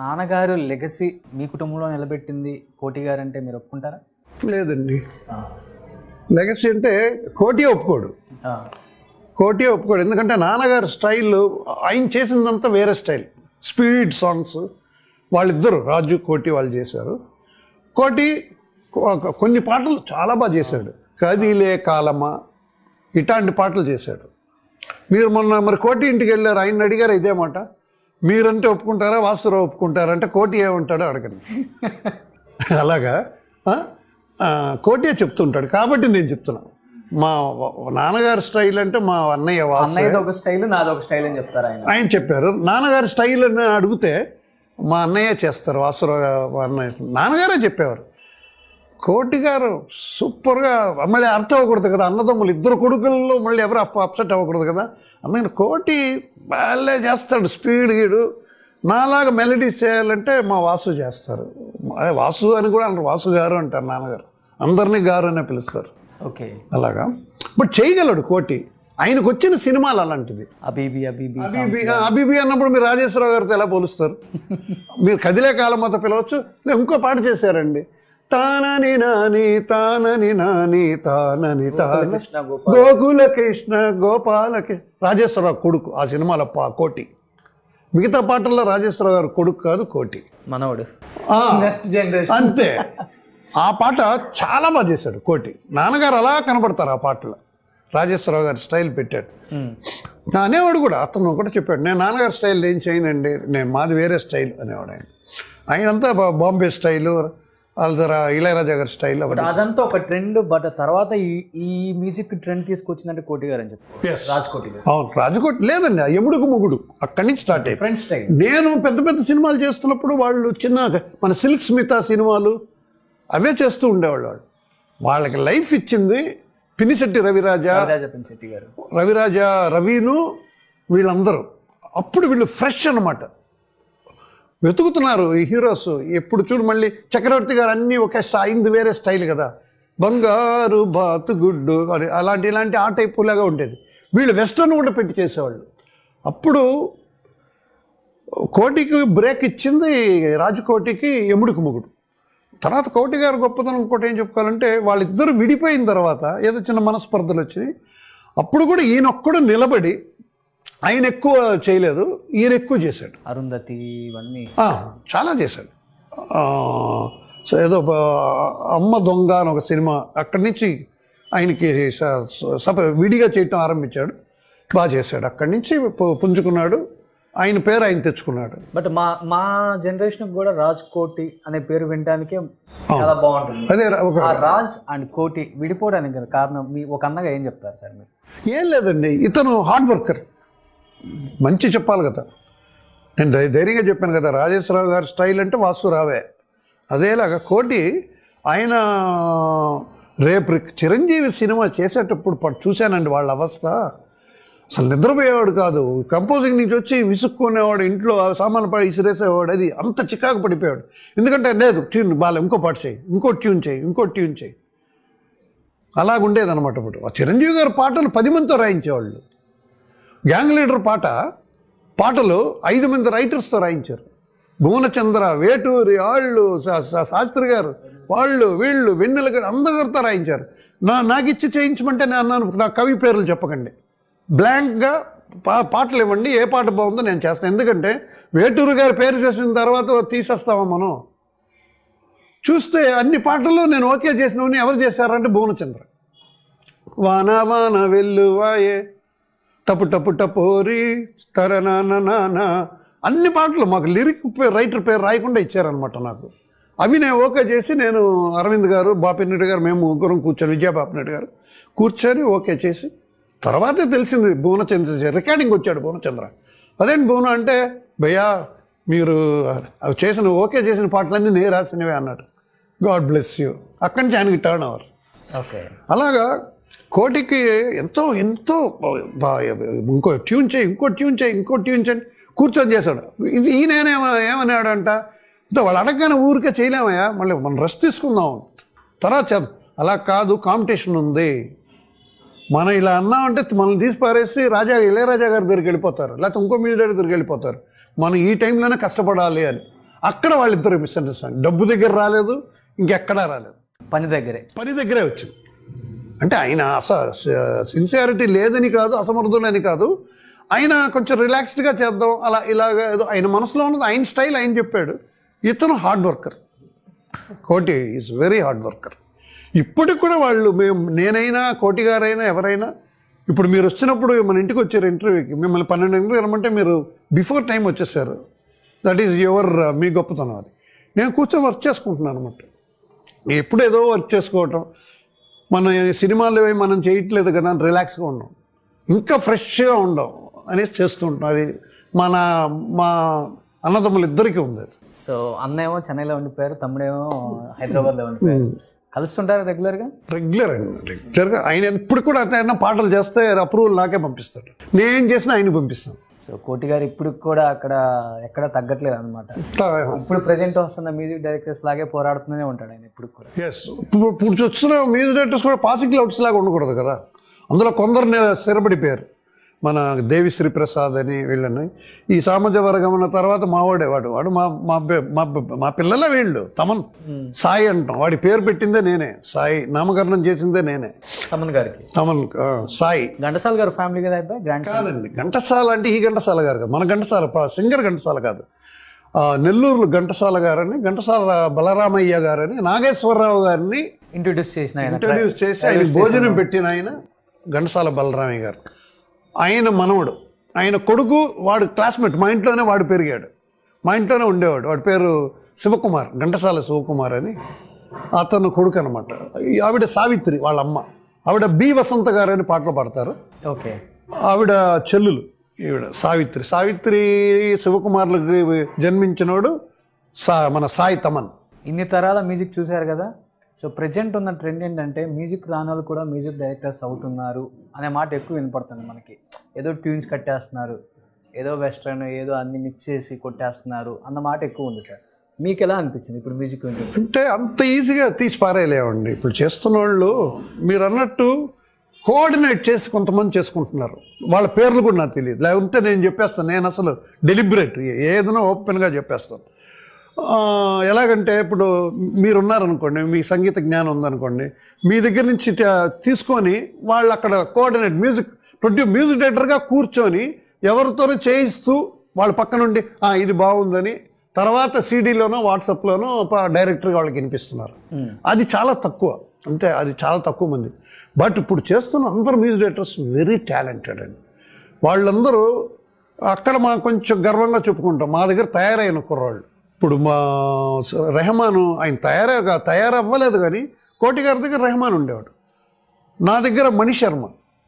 నాన్నగారు లెగసీ మీ కుటుంబంలో నిలబెట్టింది కోటి గారు అంటే మీరు ఒప్పుకుంటారా లేదండి లెగసీ అంటే కోటి ఒప్పుకోడు ఆ, కోటి ఒప్పుకోడు ఎందుకంటే నాన్నగారి స్టైల్ ఆయన చేసిందంతా వేరే స్టైల్ స్పీడ్ సాంగ్స్ వాళ్ళిద్దరు రాజు కోటి వాళ్ళు చేశారు కోటి ఒక- కొన్ని పాటలు చాలా బాగా చేశాడు కదిలే కాలమా ఇట్లాంటి పాటలు చేశాడు మీరు మొన్న మరి కోటి ఇంటికి వెళ్ళారు ఆయన అడిగారు ఇదే మాట మీరంటే ఒప్పుకుంటారా వాసురావు ఒప్పుకుంటారా అంటే కోటి ఏమంటాడో అడగండి అలాగా ఆ? ఆ, కోటే చెప్తుంటాడు కాబట్టి నేను చెప్తున్నాను మా వ- నాన్నగారి స్టైల్ అంటే మా అన్నయ్య వాసు అన్నయ్యది ఒక స్టైల్ నాది ఒక స్టైల్ అని చెప్తారు ఆయన ఆయన చెప్పారు నాన్నగారి స్టైల్ అని అడిగితే మా అన్నయ్య చేస్తారు వాసురావు గా- మా అన్నయ్య నాన్నగారే చెప్పేవారు కోటి గారు సూపర్గా మళ్ళీ అర్థం అవ్వకూడదు కదా అన్నదమ్ములు ఇద్దరు కొడుకుల్లో మళ్ళీ ఎవరు అప్సెట్ అవ్వకూడదు కదా అందుకని కోటి బాగా చేస్తాడు స్పీడ్ గీడు నాలాగా మెలడీస్ చేయాలంటే మా వాసు చేస్తారు అదే వాసు అని కూడా అంటారు వాసు గారు అంటారు నాన్నగారు అందరినీ గారు అనే పిలుస్తారు ఓకే అలాగా బట్ చేయగలడు కోటి ఆయనకు వచ్చిన సినిమాలు అలాంటిది అబీబీ అబీబీ అబీబీ అబీబీ అన్నప్పుడు మీరు రాజేశ్వరరావు గారితో ఎలా పోలుస్తారు మీరు కదిలే కాలం మొత్తం పిలవచ్చు లేదా ఇంకో పాట చేశారండి తానని నాని తానని నాని తానని తాన కృష్ణ గోపాల్ గోకుల కృష్ణ గోపాలకి రాజేశ్వరరావు కొడుకు ఆ సినిమాలో పా కోటి మిగతా పాటల్లో రాజేశ్వరరావు గారు కొడుకు కాదు కోటి మనవడు ఆ, నెక్స్ట్ జనరేషన్ అంతే ఆ పాట చాలా బాగా చేశాడు కోటి నాన్నగారు అలా కనబడతారు ఆ పాటలో రాజేశ్వరరావు గారి స్టైల్ పెట్టాడు అనేవాడు కూడా అతను కూడా చెప్పాడు నేను నాన్నగారి స్టైల్ ఏం చేయనండి నేను మాది వేరే స్టైల్ అనేవాడు ఆయన ఆయనంతా బా- బాంబే స్టైలు వాళ్ళ ఇళయరాజా గారి స్టైల్ అవన్నీ అదంతా ఒక ట్రెండ్ బట్ తర్వాత ఈ ఈ మ్యూజిక్ ట్రెండ్ తీసుకొచ్చిందంటే కోటి గారు అని చెప్తారు Yes. రాజ్ కోటి గారు అవును రాజకోట్ లేదండి ఆ ఎముడుకు ముగుడు అక్కడి నుంచి స్టార్ట్ అయిపోయింది ఫ్రెండ్ స్టైల్ నేను పెద్ద పెద్ద సినిమాలు చేస్తున్నప్పుడు వాళ్ళు చిన్న మన సిల్క్ స్మిత సినిమాలు అవే చేస్తూ ఉండేవాళ్ళు వాళ్ళు వాళ్ళకి లైఫ్ ఇచ్చింది పినిశెట్టి రవిరాజ రాజా పెన్శెట్టి గారు రవిరాజ రవిను వీళ్ళందరూ అప్పుడు వీళ్ళు ఫ్రెష్ అన్నమాట వెతుకుతున్నారు ఈ హీరోస్ ఎప్పుడు చూడు మళ్ళీ చక్రవర్తి గారు అన్నీ ఒకే స్టా అయింది వేరే స్టైల్ కదా బంగారు బాతు గుడ్డు అని అలాంటి ఇలాంటి ఆ టైప్ లాగా ఉండేది వీళ్ళు వెస్టర్న్ కూడా పెట్టి చేసేవాళ్ళు అప్పుడు కోటికి బ్రేక్ ఇచ్చింది రాజకోటికి ఎముడికి మొగుడు తర్వాత కోటి గారు గొప్పతనం ఇంకోటి ఏం చెప్పుకోవాలంటే వాళ్ళిద్దరు విడిపోయిన తర్వాత ఏదో చిన్న మనస్పర్ధలు వచ్చినాయి అప్పుడు కూడా ఈయన ఒక్కడు నిలబడి ఆయన ఎక్కువ చేయలేదు ఈయన ఎక్కువ చేశాడు అరుంధతి ఇవన్నీ ఆ, చాలా చేశాడు ఆ, సో ఏదో బ- అమ్మ దొంగ అని ఒక సినిమా అక్కడి నుంచి ఆయనకి స- స- సప విడిగా చేయటం ఆరంభించాడు బాగా చేశాడు అక్కడి నుంచి పు- పుంజుకున్నాడు ఆయన పేరు ఆయన తెచ్చుకున్నాడు బట్ మా మా జనరేషన్ కూడా రాజ్ కోటి అనే పేరు వినడానికే చాలా బాగుంటుంది అదే రా- ఒక ఆ రాజ్ అండ్ కోటి విడిపోవడానికి గల కారణం మీ ఒక అన్నగా ఏం చెప్తారు సార్ మీరు ఏం లేదండి ఇతను హార్డ్ వర్కర్ మంచి చెప్పాలి కదా నేను ధై- ధైర్యంగా చెప్పాను కదా రాజేశ్వరరావు గారి స్టైల్ అంటే వాస్తు రావే అదేలాగా కోటి ఆయన రేపు చిరంజీవి సినిమా చేసేటప్పుడు ప- చూశానండి వాళ్ళ అవస్థ అసలు నిద్రపోయేవాడు కాదు కంపోజింగ్ నుంచి వచ్చి విసుక్కునేవాడు ఇంట్లో ఆ సామాన్లు పడి ఇసిరేసేవాడు అది అంత చికాకు పడిపోయాడు ఎందుకంటే లేదు ట్యూన్ బాగా ఇంకో పాట చేయి ఇంకో ట్యూన్ చేయి ఇంకో ట్యూన్ చేయి అలాగుండేదన్నమాట ఇప్పుడు ఆ చిరంజీవి గారి పాటలు పది మందితో రాయించేవాళ్ళు గ్యాంగ్ లీడర్ పాట పాటలు ఐదు మంది రైటర్స్తో రాయించారు భువనచంద్ర వేటూరి వాళ్ళు శా- శా- శాస్త్రి గారు వాళ్ళు వీళ్ళు వెన్నెల గారు అందరితో రాయించారు నా నాకు ఇచ్చి చేయించమంటే నేను అన్నాను నా కవి పేర్లు చెప్పకండి బ్లాంక్గా పా పాటలు ఇవ్వండి ఏ పాట బాగుందో నేను చేస్తాను ఎందుకంటే వేటూరు గారి పేరు చూసిన తర్వాత తీసేస్తామా మనం చూస్తే అన్ని పాటలు నేను ఓకే చేసినవని ఎవరు చేశారంటే భువనచంద్ర వాన వాన వెల్లువాయే టపు టపు టపోరి తరనాన అన్ని పాటలు మాకు లిరిక్ పే- రైటర్ పేరు రాయకుండా ఇచ్చారనమాట నాకు అవి నేను ఓకే చేసి నేను అరవింద్ గారు బాపిరెడ్డి గారు మేము ముగ్గురం కూర్చొని విజయ బాపిరెడ్డి గారు కూర్చొని ఓకే చేసి తర్వాతే తెలిసింది భువనచంద్ర రికార్డింగ్ వచ్చాడు భువనచంద్ర అదేంటి భువన అంటే భయ్యా మీరు అవి చేసిన ఓకే చేసిన పాటలన్నీ నేను రాసినవే అన్నాడు గాడ్ బ్లెస్ యూ అక్కడి నుంచి ఆయనకి టర్న్ ఓవర్ ఓకే అలాగా కోటికి ఎంతో ఎంతో బా- ఇంకో ట్యూన్ చేయి ఇంకో ట్యూన్ చేయి ఇంకో ట్యూన్ చేయి కూర్చొని చేశాడు ఇది ఈయన ఏమన్నాడంట ఇంత వాళ్ళు అడగగానే ఊరికే చేయలేమయ్యా మళ్ళీ మనం రెస్ట్ తీసుకుందాం తర్వాత చేద్దాం అలా కాదు కాంపిటీషన్ ఉంది మనం ఇలా అన్నామంటే మనల్ని తీసి పారేసి రాజా ఇళయరాజా గారి దగ్గరికి వెళ్ళిపోతారు లేకపోతే ఇంకో మ్యూజిక్ దగ్గరికి వెళ్ళిపోతారు మనం ఈ టైంలోనే కష్టపడాలి అని అక్కడ వాళ్ళిద్దరు మిస్అండర్స్టాండింగ్ డబ్బు దగ్గర రాలేదు ఇంకెక్కడా రాలేదు పని దగ్గరే పని దగ్గరే వచ్చింది అంటే ఆయన అస సిన్సియారిటీ లేదని కాదు అసమర్థులని కాదు ఆయన కొంచెం రిలాక్స్డ్గా చేద్దాం అలా ఇలాగ ఏదో ఆయన మనసులో ఉన్నది ఆయన స్టైల్ ఆయన చెప్పాడు ఇతను hard worker Koti is very hard worker ఇప్పటికి కూడా వాళ్ళు మేము నేనైనా కోటి గారైనా ఎవరైనా ఇప్పుడు మీరు వచ్చినప్పుడు మన ఇంటికి వచ్చారు ఇంటర్వ్యూకి మిమ్మల్ని పన్నెండు గంటలకు రమ్మంటే మీరు బిఫోర్ టైం వచ్చేసారు దట్ ఈజ్ యువర్ మీ గొప్పతనం అది నేను కూర్చొని వర్క్ చేసుకుంటున్నాను అనమాట ఎప్పుడు ఏదో వర్క్ చేసుకోవటం మన సినిమాలు ఏవి మనం చేయట్లేదు కదా అని రిలాక్స్గా ఉన్నాం ఇంకా ఫ్రెష్గా ఉండం అనేసి చేస్తుంటాం అది మన మా అన్నదమ్ములు ఇద్దరికీ ఉంది అది సో అన్న ఏమో చెన్నైలో ఉండిపోయారు తమ్ముడేమో హైదరాబాద్లో ఉండిపోయారు కలుస్తుంటారు రెగ్యులర్గా రెగ్యులర్ అండి రెగ్యులర్గా ఆయన ఇప్పుడు కూడా ఆయన పాటలు చేస్తే అప్రూవల్ నాకే పంపిస్తాడు నేను చేసిన ఆయన పంపిస్తాను సో కోటి గారు ఇప్పుడు కూడా అక్కడ ఎక్కడ తగ్గట్లేదు అనమాట ఇట్లా ఇప్పుడు ప్రెజెంట్ వస్తున్న మ్యూజిక్ డైరెక్టర్స్ లాగే పోరాడుతూనే ఉంటాడు ఆయన ఇప్పుడు కూడా ఎస్ ఇప్పుడు ఇప్పుడు వచ్చిన మ్యూజిక్ డైరెక్టర్స్ కూడా పాసింగ్ క్లౌడ్స్ లాగా ఉండకూడదు కదా అందులో కొందరు నే- స్థిరపడిపోయారు మన దేవిశ్రీ ప్రసాద్ అని వీళ్ళని ఈ సామాజ వర్గం తర్వాత మావాడే వాడు వాడు మా మా బె- మా బె- మా పిల్లలే వీళ్ళు తమన్ సాయి అంటాం వాడి పేరు పెట్టిందే నేనే సాయి నామకరణం చేసిందే నేనే తమన్ గారికి తమన్ ఆ, సాయి ఘంటసాల గారు ఫ్యామిలీ కదా అబ్బాయి గ్రాండ్ కాదండి ఘంటసాల అంటే ఈ ఘంటసాల గారు కాదు మన ఘంటసాల ప- సింగర్ ఘంటసాల కాదు ఆ, నెల్లూరులో ఘంటసాల గారని ఘంటసాల బలరామయ్య గారని నాగేశ్వరరావు గారిని ఇంట్రొడ్యూస్ చేసిన ఆయన ఇంట్రడ్యూస్ చేసి ఆయన భోజనం పెట్టిన ఆయన ఘంటసాల బలరామయ్య గారు ఆయన మనవడు ఆయన కొడుకు వాడు క్లాస్మేట్ మా ఇంట్లోనే వాడు పెరిగాడు మా ఇంట్లోనే ఉండేవాడు వాడి పేరు శివకుమార్ ఘంటసాల శివకుమార్ అని అతను కొడుకు అనమాట ఆవిడ సావిత్రి వాళ్ళ అమ్మ ఆవిడ బి వసంత గారు అని పాటలు పాడతారు ఓకే ఆవిడ చెల్లులు ఈవిడ సావిత్రి సావిత్రి శివకుమార్లకు జన్మించినోడు సా మన సాయి తమన్ ఇన్ని తరాల మ్యూజిక్ చూశారు కదా సో ప్రజెంట్ ఉన్న ట్రెండ్ ఏంటంటే మ్యూజిక్ రాని వాళ్ళు కూడా మ్యూజిక్ డైరెక్టర్స్ అవుతున్నారు అనే మాట ఎక్కువ వినపడుతుంది మనకి ఏదో ట్యూన్స్ కట్టేస్తున్నారు ఏదో వెస్ట్రన్ ఏదో అన్ని మిక్స్ చేసి కొట్టేస్తున్నారు అన్న మాట ఎక్కువ ఉంది సార్ మీకు ఎలా అనిపించింది ఇప్పుడు మ్యూజిక్ వింటుంటే అంటే అంత ఈజీగా తీసి పారేయలేమండి ఇప్పుడు చేస్తున్న వాళ్ళు మీరు అన్నట్టు కోఆర్డినేట్ చేసి కొంతమంది చేసుకుంటున్నారు వాళ్ళ పేర్లు కూడా నాకు తెలియదు లేకుంటే నేను చెప్పేస్తాను నేను అసలు డెలిబరేట్ ఏదైనా ఓపెన్గా చెప్పేస్తాను ఆ, ఎలాగంటే ఇప్పుడు మీరు ఉన్నారనుకోండి మీ సంగీత జ్ఞానం ఉందనుకోండి మీ దగ్గర నుంచి ట- తీసుకొని వాళ్ళు అక్కడ కోఆర్డినేట్ మ్యూజిక్ ప్రొడ్యూ మ్యూజిక్ డైరెక్టర్గా కూర్చొని ఎవరితోనో చేయిస్తూ వాళ్ళ పక్క నుండి "ఆ, ఇది బాగుందని తర్వాత సీడీలోనో వాట్సాప్లోనో డైరెక్టర్గా వాళ్ళకి వినిపిస్తున్నారు అది చాలా తక్కువ అంతే అది చాలా తక్కువ మంది బట్ ఇప్పుడు చేస్తున్న అందరు మ్యూజిక్ డైరెక్టర్స్ వెరీ టాలెంటెడ్ అండి వాళ్ళందరూ అక్కడ మా కొంచెం గర్వంగా చెప్పుకుంటాం మా దగ్గర తయారైన కుర్రాళ్ళు ఇప్పుడు మా స- రెహమాను ఆయన తయారే తయారవ్వలేదు కానీ కోటి గారి దగ్గర రెహమాన్ ఉండేవాడు నా దగ్గర మణి శర్మ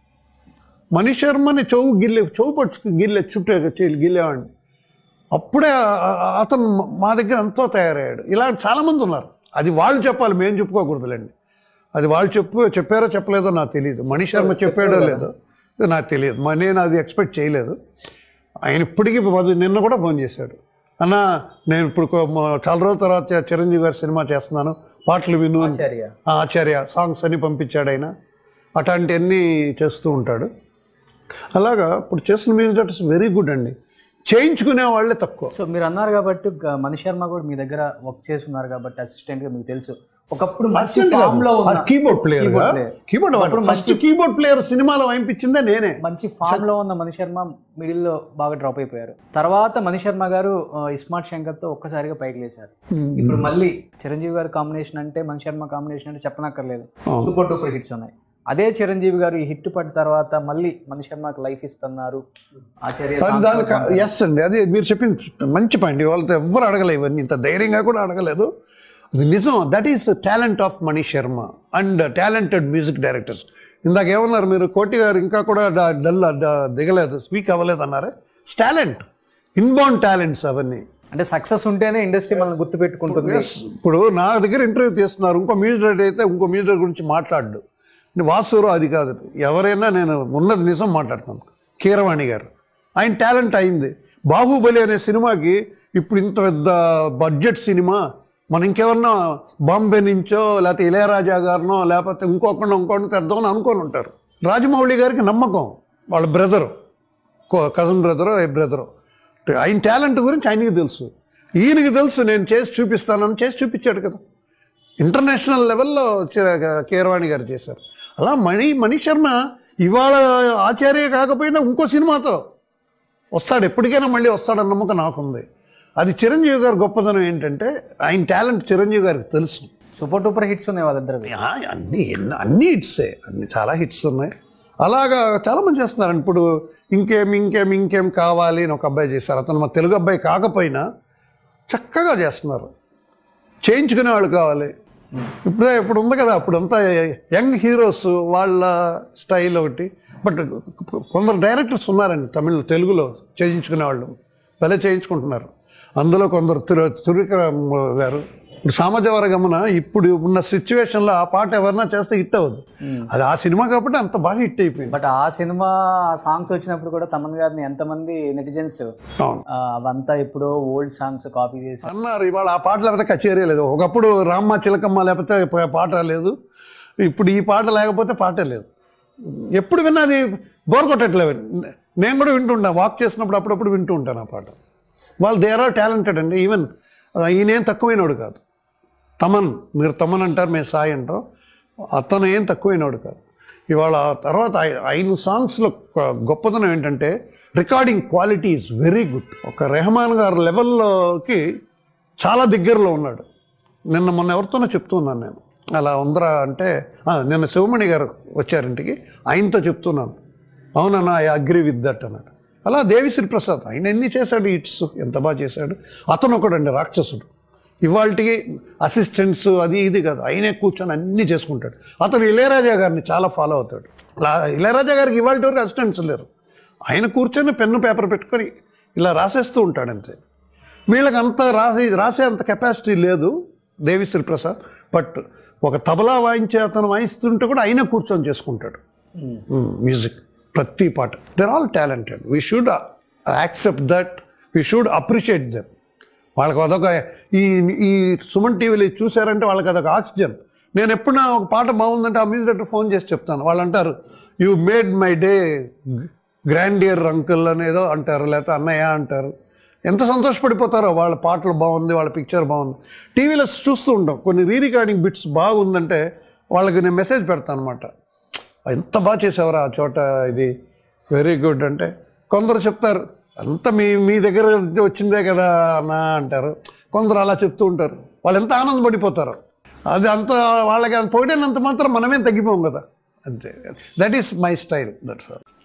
మణి శర్మని చెవు గిల్లె చెవు పట్టుకు గిల్లె చుట్టే చే- గిల్లేవాడిని అప్పుడే ఆ- ఆ- అతను మా- మా దగ్గర ఎంతో తయారయ్యాడు ఇలా చాలామంది ఉన్నారు అది వాళ్ళు చెప్పాలి మేము చెప్పుకోకూడదులేండి అది వాళ్ళు చెప్పు చెప్పారో చెప్పలేదో నాకు తెలియదు మణి శర్మ చెప్పాడో లేదో ఇది నాకు తెలియదు మ- నేను అది ఎక్స్పెక్ట్ చేయలేదు ఆయన ఇప్పటికీ మొదటి నిన్న కూడా ఫోన్ చేశాడు అన్న నేను ఇప్పుడు కో- మా- చాలా రోజుల తర్వాత చ- చిరంజీవి గారి సినిమా చేస్తున్నాను పాటలు విను అని ఆచార్య ఆ, ఆచార్య సాంగ్స్ అన్ని పంపించాడు ఆయన అట్లాంటివన్నీ చేస్తూ ఉంటాడు అలాగా ఇప్పుడు చేస్తున్న మ్యూజిక్ డైరెక్టర్స్ వెరీ గుడ్ అండి చేయించుకునే వాళ్ళే తక్కువ సో మీరు అన్నారు కాబట్టి గ- మణి శర్మ కూడా మీ దగ్గర వర్క్ చేస్తున్నారు కాబట్టి అసిస్టెంట్ గా మీకు తెలుసు ఒకప్పుడు మంచి ఫామ్ లో ఉన్న keyboard player keyboard player. Keyboard first keyboard player సినిమాలో వాయింపించిందే నేనే మంచి ఫామ్ లో ఉన్న మణి శర్మ మిడిల్ లో బాగా డ్రాప్ అయిపోయారు తర్వాత మణి శర్మ గారు ఆ, ఇస్మార్ట్ శంకర్ తో ఒక్కసారిగా పైకి లేశారు ఇప్పుడు మళ్ళీ చిరంజీవి గారి కాంబినేషన్ అంటే మణి శర్మ కాంబినేషన్ అంటే చెప్పనక్కర్లేదు సూపర్ డూపర్ హిట్స్ ఉన్నాయి అదే చిరంజీవి గారు ఈ హిట్ పడిన తర్వాత మళ్ళీ మణి శర్మకి లైఫ్ ఇస్తున్నారు ఆచార్య songs దానికి ఎస్ అండి అది మీరు చెప్పింది మంచి పాయింట్ వాళ్ళతో ఎవ్వరు అడగలేదు ఇవన్నీ ఇంత ధైర్యంగా కూడా అడగలేదు అది నిజం that is talent of Mani Sharma and talented music directors ఇందాక ఏమన్నారు మీరు కోటి గారు ఇంకా కూడా డ- డల్ డ- దిగలేదు స్పీక్ అవ్వలేదు అన్నారే టాలెంట్ ఇన్బౌండ్ టాలెంట్స్ అవన్నీ అంటే సక్సెస్ ఉంటేనే ఇండస్ట్రీ మనల్ని గుర్తు పెట్టుకుంటుంది ఇప్పుడు నా దగ్గర ఇంటర్వ్యూ తీస్తున్నారు ఇంకో మ్యూజిక్ డైరెక్టర్ అయితే ఇంకో మ్యూజిక్ డైరెక్టర్ గురించి మాట్లాడు వాసురు అది కాదు ఎవరైనా నేను ఉన్నది నిజం మాట్లాడతాను కీరవాణి గారు ఆయన టాలెంట్ అయింది బాహుబలి అనే సినిమాకి ఇప్పుడు ఇంత పెద్ద బడ్జెట్ సినిమా మనం ఇంకెవరన్నా బాంబే నుంచో లేకపోతే ఇళయరాజా గారినో లేకపోతే ఇంకొకరినో ఇంకొకరిని తెద్దామని అనుకొని ఉంటారు రాజమౌళి గారికి నమ్మకం వాళ్ళ బ్రదరు కజన్ బ్రదరో ఏ బ్రదరో ఆయన టాలెంట్ గురించి ఆయనకి తెలుసు ఈయనకి తెలుసు నేను చేసి చూపిస్తానని చేసి చూపించాడు కదా ఇంటర్నేషనల్ లెవెల్లో చ- కీరవాణి గారు చేశారు అలా మణి మణి శర్మ ఇవాళ ఆచార్య కాకపోయినా ఇంకో సినిమాతో వస్తాడు ఎప్పటికైనా మళ్ళీ వస్తాడన్న నమ్మకం నాకుంది అది చిరంజీవి గారి గొప్పతనం ఏంటంటే ఆయన టాలెంట్ చిరంజీవి గారికి తెలుసు సూపర్ టూపర్ హిట్స్ ఉన్నాయి వాళ్ళిద్దరివి ఆ, అన్ని ఎన్ని- అన్ని హిట్సే అన్ని చాలా హిట్స్ ఉన్నాయి అలాగా చాలామంది చేస్తున్నారు ఇప్పుడు ఇంకేం ఇంకేం ఇంకేం కావాలి అని ఒక అబ్బాయి చేశారు అతను మా తెలుగు అబ్బాయి కాకపోయినా చక్కగా చేస్తున్నారు చేయించుకునే వాళ్ళు కావాలి ఇప్పుడే ఇప్పుడు ఉంది కదా అప్పుడు అంతా యంగ్ హీరోస్ వాళ్ళ స్టైల్ ఒకటి బట్ కొందరు డైరెక్టర్స్ ఉన్నారండి తమిళ తెలుగులో చేయించుకునే వాళ్ళు భలే చేయించుకుంటున్నారు అందులో కొందరు తిరు తురికరామ్ గారు ఇప్పుడు సామజవర గమన ఇప్పుడు ఉన్న సిచ్యువేషన్లో ఆ పాట ఎవరన్నా చేస్తే హిట్ అవ్వదు అది ఆ సినిమా కాబట్టి అంత బాగా హిట్ అయిపోయింది బట్ ఆ సినిమా సాంగ్స్ వచ్చినప్పుడు కూడా తమన్ గారిని ఎంతమంది నెటిజన్స్ అవును అవంతా ఎప్పుడో ఓల్డ్ సాంగ్స్ కాపీ చేసి అన్నారు ఇవాళ ఆ పాట లేకపోతే కచేరీ లేదు ఒకప్పుడు రామ్మ చిలకమ్మ లేకపోతే ప- పాట లేదు ఇప్పుడు ఈ పాట లేకపోతే పాటే లేదు ఎప్పుడు విన్నా అది బోర్ కొట్టట్లేదు నేను కూడా వింటుంటా వాక్ చేసినప్పుడు అప్పుడప్పుడు వింటూ ఉంటాను ఆ పాట వాళ్ళు దే ఆర్ టాలెంటెడ్ అండి ఈవెన్ ఈయనేం తక్కువైనోడు కాదు తమన్ మీరు తమన్ అంటారు మేము సాయి అంటాం అతను ఏం తక్కువైనోడు కాదు ఇవాళ ఆ తర్వాత ఐ- ఐదు సాంగ్స్లో ఒక గొప్పతనం ఏంటంటే recording quality is very good ఒక రెహమాన్ గారు లెవెల్లోకి చాలా దగ్గరలో ఉన్నాడు నిన్న మొన్న ఎవరితోనో చెప్తున్నాను నేను అలా ఉందరా అంటే "ఆ, నిన్న శివమణి గారు వచ్చారింటికి ఆయనతో చెప్తున్నాను అవునన్నా ఐ అగ్రి విత్ దట్ అన్నాడు అలా దేవిశ్రీ ప్రసాద్ ఆయన ఎన్ని చేశాడు ఇట్స్ ఎంత బాగా చేశాడు అతను ఒకడండి రాక్షసుడు ఇవాళకి అసిస్టెంట్స్ అది ఇది కాదు ఆయనే కూర్చొని అన్నీ చేసుకుంటాడు అతను ఇళయరాజా గారిని చాలా ఫాలో అవుతాడు లా- ఇళయరాజా గారికి ఇవాళ వరకు అసిస్టెంట్స్ లేరు ఆయన కూర్చొని పెన్ను పేపర్ పెట్టుకొని ఇలా రాసేస్తూ ఉంటాడు అంతే వీళ్ళకి అంత రాసి రాసే అంత కెపాసిటీ లేదు దేవిశ్రీ ప్రసాద్ బట్ ఒక తబలా వాయించే అతను వాయిస్తుంటే కూడా ఆయన కూర్చొని చేసుకుంటాడు మ్యూజిక్ ప్రతి పాట there all talented we should accept that we should appreciate them వాళ్ళకి అదొక ఈ ఈ సుమన్ టీవీలో ఇది చూశారంటే వాళ్ళకి అదొక ఆక్సిజన్ నేను ఎప్పుడన్నా ఒక పాట బాగుందంటే ఆ మ్యూజిక్ డైరెక్టర్ ఫోన్ చేసి చెప్తాను వాళ్ళు అంటారు you made my day grand year uncle అనేదో అంటారు లేకపోతే అన్నయ్య అంటారు ఎంత సంతోషపడిపోతారో వాళ్ళ పాటలు బాగుంది వాళ్ళ పిక్చర్ బాగుంది టీవీలో చూస్తూ ఉంటాం కొన్ని రీ రికార్డింగ్ బిట్స్ బాగుందంటే వాళ్ళకి నేను మెసేజ్ పెడతాను అనమాట ఎంత బాగా చేసావురా ఆ చోట ఇది వెరీ గుడ్ అంటే కొందరు చెప్తారు అంత మీ మీ దగ్గర వచ్చిందే కదా అన్నా అంటారు కొందరు అలా చెప్తూ ఉంటారు వాళ్ళు ఎంత ఆనందపడిపోతారు అది అంత వాళ్ళకి అది పొగిడినంత మాత్రం మనమేం తగ్గిపోం కదా అంతే that is my style that's all